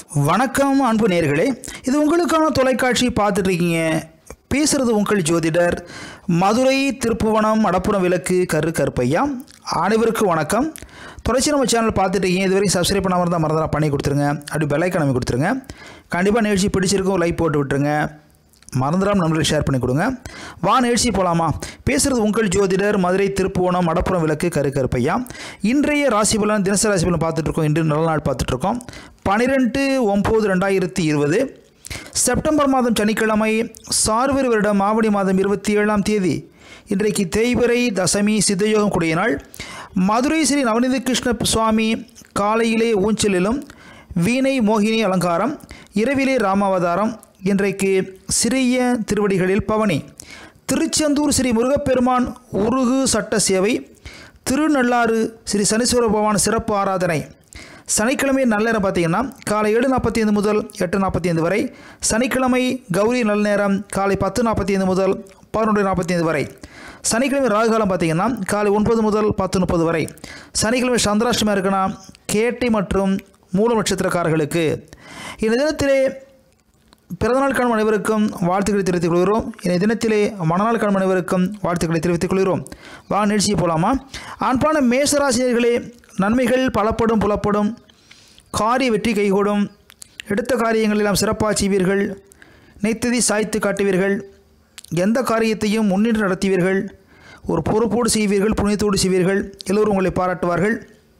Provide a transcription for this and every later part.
வணக்கம் அன்பு நேர்களே இது உங்களுக்கான தொலைக்காட்சி பார்த்துட்டு இருக்கீங்க பேசுகிறது உங்கள் ஜோதிடர் மதுரை திருப்புவனம் அடப்புறம் விளக்கு கரு கருப்பையா அனைவருக்கும் வணக்கம் தொடர்ச்சி நம்ம சேனல் பார்த்துட்டு இருக்கீங்க இதுவரைக்கும் சப்ஸ்கிரைப் பண்ணாமல் இருந்தால் மறந்துடா பண்ணி கொடுத்துருங்க அப்படி பெல்லைக்கான கொடுத்துருங்க கண்டிப்பாக நிகழ்ச்சி பிடிச்சிருக்கும் லைக் போட்டு விட்டுருங்க மறந்துடாம நண்பர்களுக்கு ஷேர் பண்ணி கொடுங்க வா நிகழ்ச்சி போகலாமா பேசுகிறது உங்கள் ஜோதிடர் மதுரை திருப்புவனம் மடப்புறம் விளக்கு கரு கருப்பையா இன்றைய ராசி பலன் தினசரி ராசி பலன் பார்த்துட்டு இருக்கோம் இன்று நல்ல நாள் பார்த்துட்டு இருக்கோம் பன்னிரெண்டு ஒம்பது ரெண்டாயிரத்தி இருபது செப்டம்பர் மாதம் சனிக்கிழமை சார்வர் வருடம் ஆவணி மாதம் இருபத்தி ஏழாம் தேதி இன்றைக்கு தேய்பிறை தசமி சித்தயோகம் கூடிய நாள் மதுரை ஸ்ரீ நவநீத கிருஷ்ண சுவாமி காலையிலே ஊஞ்சலிலும் வீணை மோகினி அலங்காரம் இரவிலே ராமாவதாரம் இன்றைக்கு சிறிய திருவடிகளில் பவனி திருச்செந்தூர் ஸ்ரீ முருகப்பெருமான் உருகு சட்ட சேவை திருநள்ளாறு ஸ்ரீ சனீஸ்வர பகவான் சிறப்பு ஆராதனை சனிக்கிழமை நல்ல நேரம் பார்த்தீங்கன்னா காலை ஏழு நாற்பத்தி ஐந்து முதல் எட்டு நாற்பத்தி ஐந்து வரை சனிக்கிழமை கௌரி நல்ல நேரம் காலை பத்து நாற்பத்தி ஐந்து முதல் பதினொன்று நாற்பத்தி ஐந்து வரை சனிக்கிழமை ராகு காலம் பார்த்தீங்கன்னா காலை ஒன்பது முதல் பத்து முப்பது வரை சனிக்கிழமை சந்திராஷ்டமம் இருக்குன்னா கேட்டை மற்றும் மூல நட்சத்திரக்காரர்களுக்கு இந்த தினத்திலே பிறந்தநாள் காணும் அனைவருக்கும் வாழ்த்துக்களை தெரிவித்துக் கொள்கிறோம் இந்த தினத்திலே மணநாள் காணும் அனைவருக்கும் வாழ்த்துக்களை தெரிவித்துக் கொள்கிறோம் வா நிகழ்ச்சி போகலாமா அன்பான மேசராசிரியர்களே நன்மைகள் பலப்படும் புலப்படும் காரிய வெற்றி கைகூடும் எடுத்த காரியங்களெல்லாம் சிறப்பாக செய்வீர்கள் நெய்த்ததி சாய்த்து காட்டுவீர்கள் எந்த காரியத்தையும் முன்னின்று நடத்துவீர்கள் ஒரு பொறுப்போடு செய்வீர்கள் புனிதத்தோடு செய்வீர்கள் எல்லோரும் உங்களை பாராட்டுவார்கள்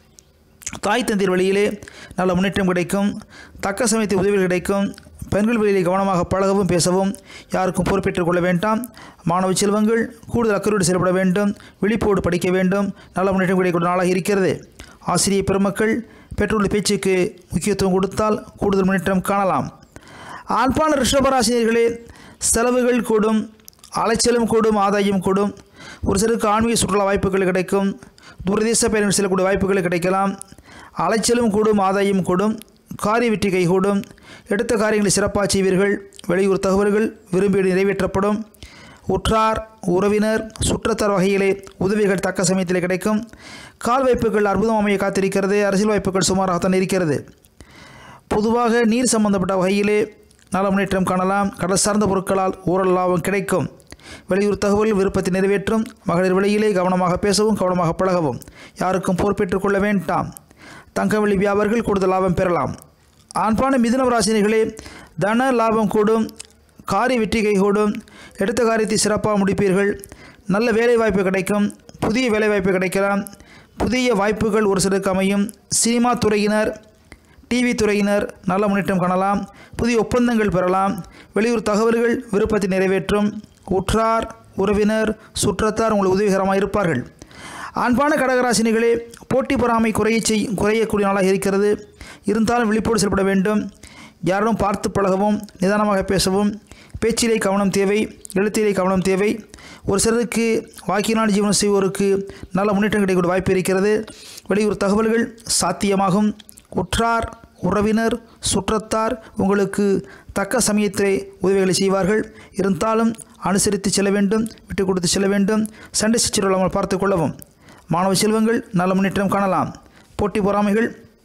தாய் தந்தையர் வழியிலே நல்ல முன்னேற்றம் கிடைக்கும் தக்க சமயத்தில் உதவிகள் கிடைக்கும் பெண்கள் வழியிலே கவனமாக பழகவும் பேசவும் யாருக்கும் பொறுப்பேற்றுக் கொள்ள வேண்டாம் மாணவ செல்வங்கள் கூடுதல் அக்கறையோடு செயல்பட வேண்டும் விழிப்போடு படிக்க வேண்டும் நல்ல முன்னேற்றம் கிடைக்கக்கூடிய நாளாக இருக்கிறது ஆசிரியர் பெருமக்கள் பெற்றோருடைய பேச்சுக்கு முக்கியத்துவம் கொடுத்தால் கூடுதல் முன்னேற்றம் காணலாம் ஆண்பான ரிஷபராசினியர்களே செலவுகள் கூடும் அலைச்சலும் கூடும் ஆதாயம் கூடும் ஒரு சிலருக்கு ஆன்மீக சுற்றுலா வாய்ப்புகள் கிடைக்கும் தூரதேச பயணங்கள் செல்லக்கூடிய வாய்ப்புகள் கிடைக்கலாம் அலைச்சலும் கூடும் ஆதாயம் கூடும் காரிய வெற்றி கைகூடும் எடுத்த காரியங்களை சிறப்பாக செய்வீர்கள் வெளியூர் தகவல்கள் விரும்பியது நிறைவேற்றப்படும் உற்றார் உறவினர் சுற்றத்தார் வகையிலே உதவிகள் தக்க சமயத்தில் கிடைக்கும் கால் வாய்ப்புகள் அற்புதம் அமைய காத்திருக்கிறது அரசியல் வாய்ப்புகள் சுமாராகத்தான் இருக்கிறது பொதுவாக நீர் சம்பந்தப்பட்ட வகையிலே நல்ல முன்னேற்றம் காணலாம் கடல் சார்ந்த பொருட்களால் ஊரல் லாபம் கிடைக்கும் வெளியூர் தகவல் விருப்பத்தை நிறைவேற்றும் மகளிர் விலையிலே கவனமாக பேசவும் கவனமாக பழகவும் யாருக்கும் பொறுப்பேற்றுக் கொள்ள வேண்டாம் தங்கவெளி வியாபாரிகள் கூடுதல் லாபம் பெறலாம் ஆண்பான மிதுன ராசினிகளே தன லாபம் கூடும் காரிய வெற்றி கைகூடும் எடுத்த காரியத்தை சிறப்பாக முடிப்பீர்கள் நல்ல வேலை வாய்ப்பு கிடைக்கும் புதிய வேலை வாய்ப்பு கிடைக்கலாம் புதிய வாய்ப்புகள் ஒரு சிலருக்கு அமையும் சினிமா துறையினர் டிவி துறையினர் நல்ல முன்னேற்றம் காணலாம் புதிய ஒப்பந்தங்கள் பெறலாம் வெளியூர் தகவல்கள் விருப்பத்தை நிறைவேற்றும் உற்றார் உறவினர் சுற்றத்தார் உங்களுக்கு உதவிகரமாக இருப்பார்கள் அன்பான கடகராசினிகளே போட்டி பொறாமை குறைய செய் குறையக்கூடிய நாளாக இருக்கிறது இருந்தாலும் விழிப்போடு செயல்பட வேண்டும் யாரிடம் பார்த்து பழகவும் நிதானமாக பேசவும் பேச்சிலே கவனம் தேவை எழுத்திலே கவனம் தேவை ஒரு சிலருக்கு வாக்கினால் ஜீவனம் செய்வோருக்கு நல்ல முன்னேற்றம் கிடைக்கக்கூடிய வாய்ப்பு இருக்கிறது வெளியூர் தகவல்கள் சாத்தியமாகும் உற்றார் உறவினர் சுற்றத்தார் உங்களுக்கு தக்க சமயத்திலே உதவிகளை செய்வார்கள் இருந்தாலும் அனுசரித்து செல்ல வேண்டும் விட்டு கொடுத்து செல்ல வேண்டும் சண்டை சச்சரவு பார்த்து கொள்ளவும் மாணவ செல்வங்கள் நல்ல முன்னேற்றம் காணலாம் போட்டி பொறாமைகள்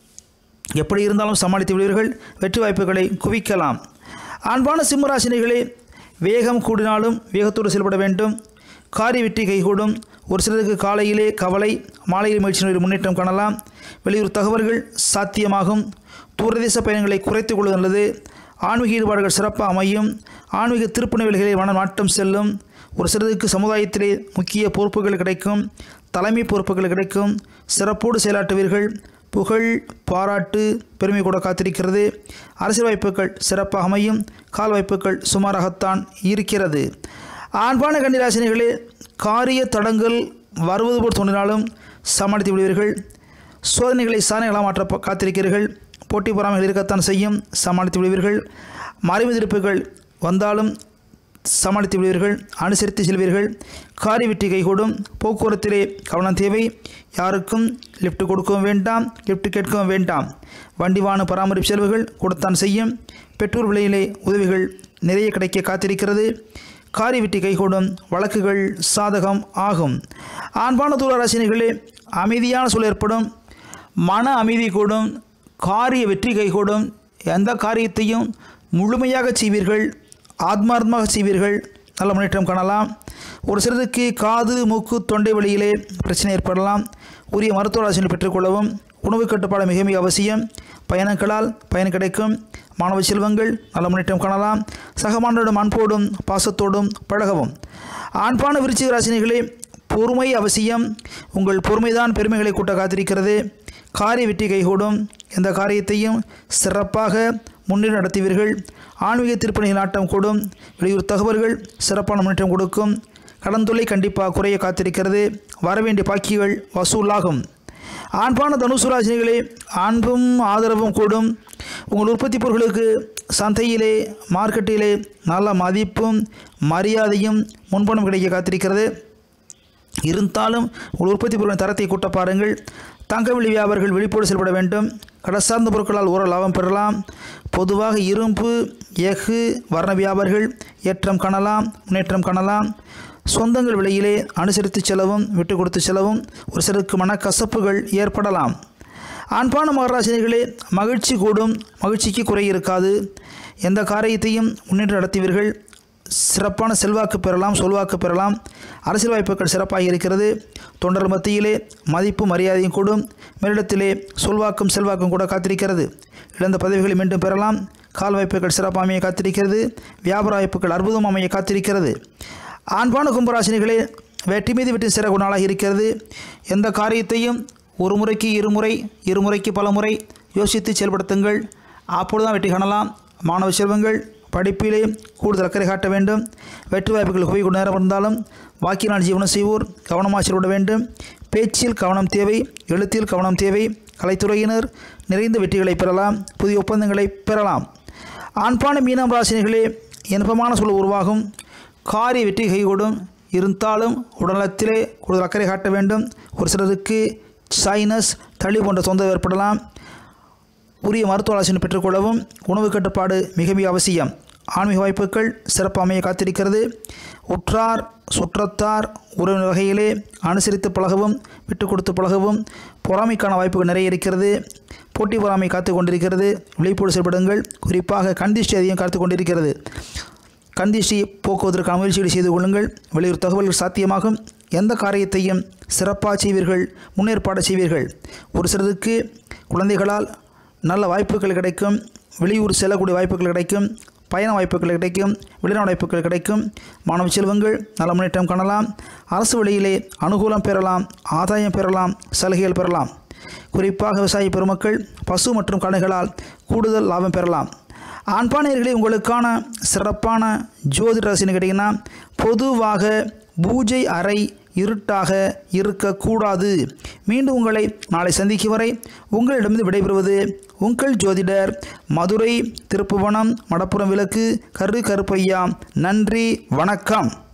எப்படி இருந்தாலும் சமாளித்து விடுவீர்கள் வெற்றி வாய்ப்புகளை குவிக்கலாம் அன்பான சிம்மராசினிகளே வேகம் கூடினாலும் வேகத்தோடு செயல்பட வேண்டும் காரிய வெற்றி கைகூடும் ஒரு சிலருக்கு காலையிலே கவலை மாலையில் முயற்சி முன்னேற்றம் காணலாம் வெளியூர் தகவல்கள் சாத்தியமாகும் தூரதேச பயணங்களை குறைத்துக் கொள்வது நல்லது ஆன்மீக ஈடுபாடுகள் சிறப்பாக அமையும் ஆன்மீக திருப்பு நிலைகளில் மன நாட்டம் செல்லும் ஒரு சிலருக்கு சமுதாயத்திலே முக்கிய பொறுப்புகள் கிடைக்கும் தலைமை பொறுப்புகள் கிடைக்கும் சிறப்போடு செயலாற்றுவீர்கள் புகழ் பாராட்டு பெருமை கூட காத்திருக்கிறது அரசியல் வாய்ப்புகள் சிறப்பாக அமையும் கால் வாய்ப்புகள் சுமாராகத்தான் இருக்கிறது ஆண்பான கன்னிராசினிகளே காரிய தடங்கள் வருவது போல் தோன்றினாலும் சமாளித்து விடுவீர்கள் சோதனைகளை சாதனைகளாக மாற்ற காத்திருக்கிறீர்கள் போட்டி பொறாமைகள் இருக்கத்தான் செய்யும் சமாளித்து விடுவீர்கள் மறைமுதிருப்புகள் வந்தாலும் சமாளித்து விடுவீர்கள் அனுசரித்து செல்வீர்கள் காரி வெற்றி கைகூடும் போக்குவரத்திலே கவனம் தேவை யாருக்கும் லிஃப்ட் கொடுக்கவும் வேண்டாம் லிஃப்ட் கேட்கவும் வேண்டாம் வண்டி வாகன பராமரிப்பு செலவுகள் கொடுத்தான் செய்யும் பெட்ரோல் விலையிலே உதவிகள் நிறைய கிடைக்க காத்திருக்கிறது காரி வெற்றி கைகூடும் வழக்குகள் சாதகம் ஆகும் ஆண்பான தூர ராசினிகளே அமைதியான சூழல் ஏற்படும் மன அமைதி கூடும் காரிய வெற்றி கைகூடும் எந்த காரியத்தையும் முழுமையாக செய்வீர்கள் ஆத்மார்த்தமாக செய்வீர்கள் நல்ல முன்னேற்றம் காணலாம் ஒரு சிலருக்கு காது மூக்கு தொண்டை வழியிலே பிரச்சனை ஏற்படலாம் உரிய மருத்துவ ஆலோசனை பெற்றுக்கொள்ளவும் உணவு கட்டுப்பாடு மிக மிக அவசியம் பயணங்களால் பயன் கிடைக்கும் மாணவ செல்வங்கள் நல்ல முன்னேற்றம் காணலாம் சக மாணவரிடம் அன்போடும் பாசத்தோடும் பழகவும் ஆண்பான விருச்சிக ராசினிகளே பொறுமை அவசியம் உங்கள் பொறுமைதான் பெருமைகளை கூட்ட காத்திருக்கிறது காரிய வெற்றி கைகூடும் எந்த காரியத்தையும் சிறப்பாக முன்னேறி நடத்துவீர்கள் ஆன்மீக திருப்பணிகள் நாட்டம் கூடும் வெளியூர் தகவல்கள் சிறப்பான முன்னேற்றம் கொடுக்கும் கடன் தொல்லை கண்டிப்பாக குறைய காத்திருக்கிறது வரவேண்டிய பாக்கிகள் வசூலாகும் ஆண்பான தனுசு ராசினிகளே அன்பும் ஆதரவும் கூடும் உங்கள் உற்பத்தி பொருட்களுக்கு சந்தையிலே மார்க்கெட்டிலே நல்ல மதிப்பும் மரியாதையும் முன்பணம் கிடைக்க காத்திருக்கிறது இருந்தாலும் உங்கள் உற்பத்தி பொருளின் தரத்தை கூட்ட பாருங்கள் தங்க வெளி வியாபாரிகள் விழிப்போடு செயல்பட வேண்டும் கடசார்ந்த பொருட்களால் ஓர லாபம் பெறலாம் பொதுவாக இரும்பு எஃகு வர்ண வியாபாரிகள் ஏற்றம் காணலாம் முன்னேற்றம் காணலாம் சொந்தங்கள் விலையிலே அனுசரித்து செலவும் விட்டு கொடுத்து செலவும் ஒரு சிலருக்கு மனக்கசப்புகள் ஏற்படலாம் ஆண்பான மகராசினிகளே மகிழ்ச்சி கூடும் மகிழ்ச்சிக்கு குறை இருக்காது எந்த காரியத்தையும் முன்னேற்றம் நடத்துவீர்கள் சிறப்பான செல்வாக்கு பெறலாம் சொல்வாக்கு பெறலாம் அரசியல் வாய்ப்புகள் சிறப்பாக இருக்கிறது தொண்டர் மத்தியிலே மதிப்பு மரியாதையும் கூடும் மேலிடத்திலே சொல்வாக்கும் செல்வாக்கும் கூட காத்திருக்கிறது இழந்த பதவிகளை மீண்டும் பெறலாம் கால் வாய்ப்புகள் சிறப்பாக அமைய காத்திருக்கிறது வியாபார வாய்ப்புகள் அற்புதம் அமைய காத்திருக்கிறது ஆண்பான கும்பராசினிகளே வெற்றி மீது வெற்றி சிற குணாலாக இருக்கிறது எந்த காரியத்தையும் ஒரு முறைக்கு இருமுறை இருமுறைக்கு பல முறை யோசித்து செயல்படுத்துங்கள் அப்பொழுதுதான் வெற்றி காணலாம் மாணவ செல்வங்கள் படிப்பிலே கூடுதல் அக்கறை காட்ட வேண்டும் வெற்றி வாய்ப்புகள் குவை கொண்டு நேரம் இருந்தாலும் வாக்கினால் ஜீவனம் செய்வோர் கவனமாக செயல்பட வேண்டும் பேச்சில் கவனம் தேவை எழுத்தில் கவனம் தேவை கலைத்துறையினர் நிறைந்த வெற்றிகளை பெறலாம் புதிய ஒப்பந்தங்களை பெறலாம் ஆண்பான மீனம் ராசினிகளே இன்பமான சூழல் உருவாகும் காரிய வெற்றி கைகூடும் இருந்தாலும் உடல்நலத்திலே கூடுதல் அக்கறை காட்ட வேண்டும் ஒரு சிலருக்கு சைனஸ் தளி போன்ற தொந்தரவு ஏற்படலாம் உரிய மருத்துவ ஆலோசனை பெற்றுக்கொள்ளவும் உணவு கட்டுப்பாடு மிக மிக அவசியம் ஆன்மீக வாய்ப்புகள் சிறப்பு அமைய காத்திருக்கிறது உற்றார் சுற்றத்தார் உறவினர் வகையிலே அனுசரித்து பழகவும் விட்டு கொடுத்து பழகவும் பொறாமைக்கான வாய்ப்புகள் நிறைய இருக்கிறது போட்டி பொறாமை காத்து கொண்டிருக்கிறது விழிப்போடு செயல்படுங்கள் குறிப்பாக கண்திஷ்டி அதிகம் காத்து கொண்டிருக்கிறது கந்திஷ்டி போக்குவதற்கான முயற்சிகளை செய்து கொள்ளுங்கள் வெளியூர் தகவல்கள் சாத்தியமாகும் எந்த காரியத்தையும் சிறப்பாக செய்வீர்கள் முன்னேற்பாடு செய்வீர்கள் ஒரு சிலருக்கு குழந்தைகளால் நல்ல வாய்ப்புகள் கிடைக்கும் வெளியூர் செல்லக்கூடிய வாய்ப்புகள் கிடைக்கும் பயண வாய்ப்புகள் கிடைக்கும் வெளிநாடு வாய்ப்புகள் கிடைக்கும் மாணவ செல்வங்கள் நல்ல முன்னேற்றம் காணலாம் அரசு வழியிலே அனுகூலம் பெறலாம் ஆதாயம் பெறலாம் சலுகைகள் பெறலாம் குறிப்பாக விவசாய பெருமக்கள் பசு மற்றும் கடைகளால் கூடுதல் லாபம் பெறலாம் ஆண்பானையர்களே உங்களுக்கான சிறப்பான ஜோதிட ரசின்னு கேட்டிங்கன்னா பொதுவாக பூஜை அறை இருட்டாக இருக்கக்கூடாது மீண்டும் உங்களை நாளை சந்திக்கும் வரை உங்களிடமிருந்து விடைபெறுவது உங்கள் ஜோதிடர் மதுரை திருப்புவனம் மடப்புறம் விளக்கு கரு கருப்பையா நன்றி வணக்கம்